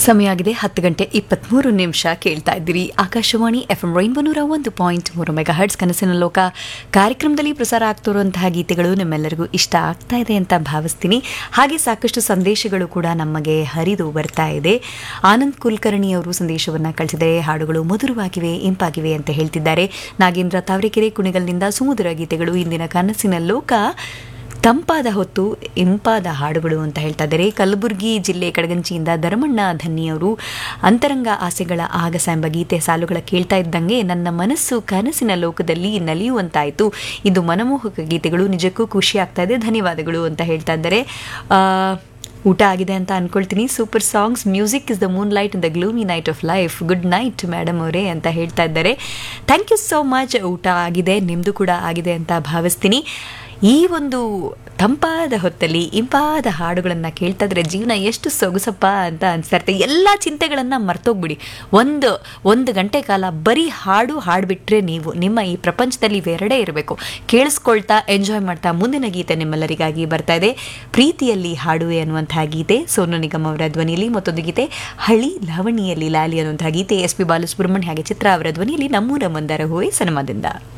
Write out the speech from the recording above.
ಸಮಯ ಆಗಿದೆ ಹತ್ತು ಗಂಟೆ ಇಪ್ಪತ್ತ್ಮೂರು ನಿಮಿಷ ಕೇಳ್ತಾ ಇದ್ದೀರಿ ಆಕಾಶವಾಣಿ ಎಫ್ ಎಂ ರೈನ್ಬೋ ನೂರ ಒಂದು ಪಾಯಿಂಟ್ ಮೂರು ಮೆಗಾ ಹರ್ಟ್ಸ್ ಕನಸಿನ ಲೋಕ ಕಾರ್ಯಕ್ರಮದಲ್ಲಿ ಪ್ರಸಾರ ಆಗ್ತಿರುವಂತಹ ಗೀತೆಗಳು ನಿಮ್ಮೆಲ್ಲರಿಗೂ ಇಷ್ಟ ಆಗ್ತಾ ಇದೆ ಅಂತ ಭಾವಿಸ್ತೀನಿ ಹಾಗೆ ಸಾಕಷ್ಟು ಸಂದೇಶಗಳು ಕೂಡ ನಮಗೆ ಹರಿದು ಬರ್ತಾ ಇದೆ ಆನಂದ್ ಕುಲಕರ್ಣಿ ಅವರು ಸಂದೇಶವನ್ನು ಕಳಿಸಿದರೆ ಹಾಡುಗಳು ಮಧುರವಾಗಿವೆ ಇಂಪಾಗಿವೆ ಅಂತ ಹೇಳ್ತಿದ್ದಾರೆ ನಾಗೇಂದ್ರ ತಾವರೆಕೆರೆ ಕುಣಿಗಲ್ನಿಂದ ಸುಮಧುರ ಗೀತೆಗಳು ಇಂದಿನ ಕನಸಿನ ಲೋಕ ತಂಪಾದ ಹೊತ್ತು ಇಂಪಾದ ಹಾಡುಗಳು ಅಂತ ಹೇಳ್ತಾ ಇದ್ದಾರೆ ಕಲಬುರಗಿ ಜಿಲ್ಲೆ ಕಡಗಂಚಿಯಿಂದ ಧರ್ಮಣ್ಣ ಧನ್ನಿಯವರು ಅಂತರಂಗ ಆಸೆಗಳ ಆಗಸ ಎಂಬ ಗೀತೆ ಸಾಲುಗಳ ಕೇಳ್ತಾ ಇದ್ದಂಗೆ ನನ್ನ ಮನಸ್ಸು ಕನಸಿನ ಲೋಕದಲ್ಲಿ ನಲಿಯುವಂತಾಯಿತು ಇದು ಮನಮೋಹಕ ಗೀತೆಗಳು ನಿಜಕ್ಕೂ ಖುಷಿ ಆಗ್ತಾ ಇದೆ ಧನ್ಯವಾದಗಳು ಅಂತ ಹೇಳ್ತಾ ಇದ್ದಾರೆ ಆ, ಊಟ ಆಗಿದೆ ಅಂತ ಅನ್ಕೊಳ್ತೀನಿ super songs music is the moon light in the gloomy night of life good night madam ಅವರೇ ಅಂತ ಹೇಳ್ತಾ ಇದ್ದಾರೆ ಥ್ಯಾಂಕ್ ಯು ಸೋ ಮಚ್ ಊಟ ಆಗಿದೆ ನಿಮ್ಮದು ಕೂಡ ಆಗಿದೆ ಅಂತ ಭಾವಿಸ್ತೀನಿ ಈ ಒಂದು ತಂಪಾದ ಹೊತ್ತಲ್ಲಿ ಇಂಪಾದ ಹಾಡುಗಳನ್ನು ಕೇಳ್ತಾ ಇದ್ರೆ ಜೀವನ ಎಷ್ಟು ಸೊಗಸಪ್ಪ ಅಂತ ಅನ್ಸ್ತಾ ಇರುತ್ತೆ ಎಲ್ಲ ಚಿಂತೆಗಳನ್ನು ಮರ್ತೋಗ್ಬಿಡಿ ಒಂದು ಒಂದು ಗಂಟೆ ಕಾಲ ಬರೀ ಹಾಡು ಹಾಡ್ಬಿಟ್ರೆ ನೀವು ನಿಮ್ಮ ಈ ಪ್ರಪಂಚದಲ್ಲಿ ಇವೆರಡೇ ಇರಬೇಕು ಕೇಳಿಸ್ಕೊಳ್ತಾ ಎಂಜಾಯ್ ಮಾಡ್ತಾ ಮುಂದಿನ ಗೀತೆ ನಿಮ್ಮೆಲ್ಲರಿಗಾಗಿ ಬರ್ತಾ ಇದೆ ಪ್ರೀತಿಯಲ್ಲಿ ಹಾಡುವೆ ಅನ್ನುವಂತಹ ಗೀತೆ ಸೋನು ನಿಗಮ್ ಅವರ ಧ್ವನಿಯಲ್ಲಿ ಮತ್ತೊಂದು ಗೀತೆ ಹಳಿ ಲಾವಣಿಯಲ್ಲಿ ಲಾಲಿ ಅನ್ನುವಂತಹ ಗೀತೆ ಎಸ್ ಪಿ ಬಾಲಸುಬ್ರಹ್ಮಣ್ಯ ಹಾಗೆ ಚಿತ್ರ ಅವರ ಧ್ವನಿಯಲ್ಲಿ ನಮ್ಮೂರ ಮಂದಾರ ಹೂವೆ ಸಿನಿಮಾದಿಂದ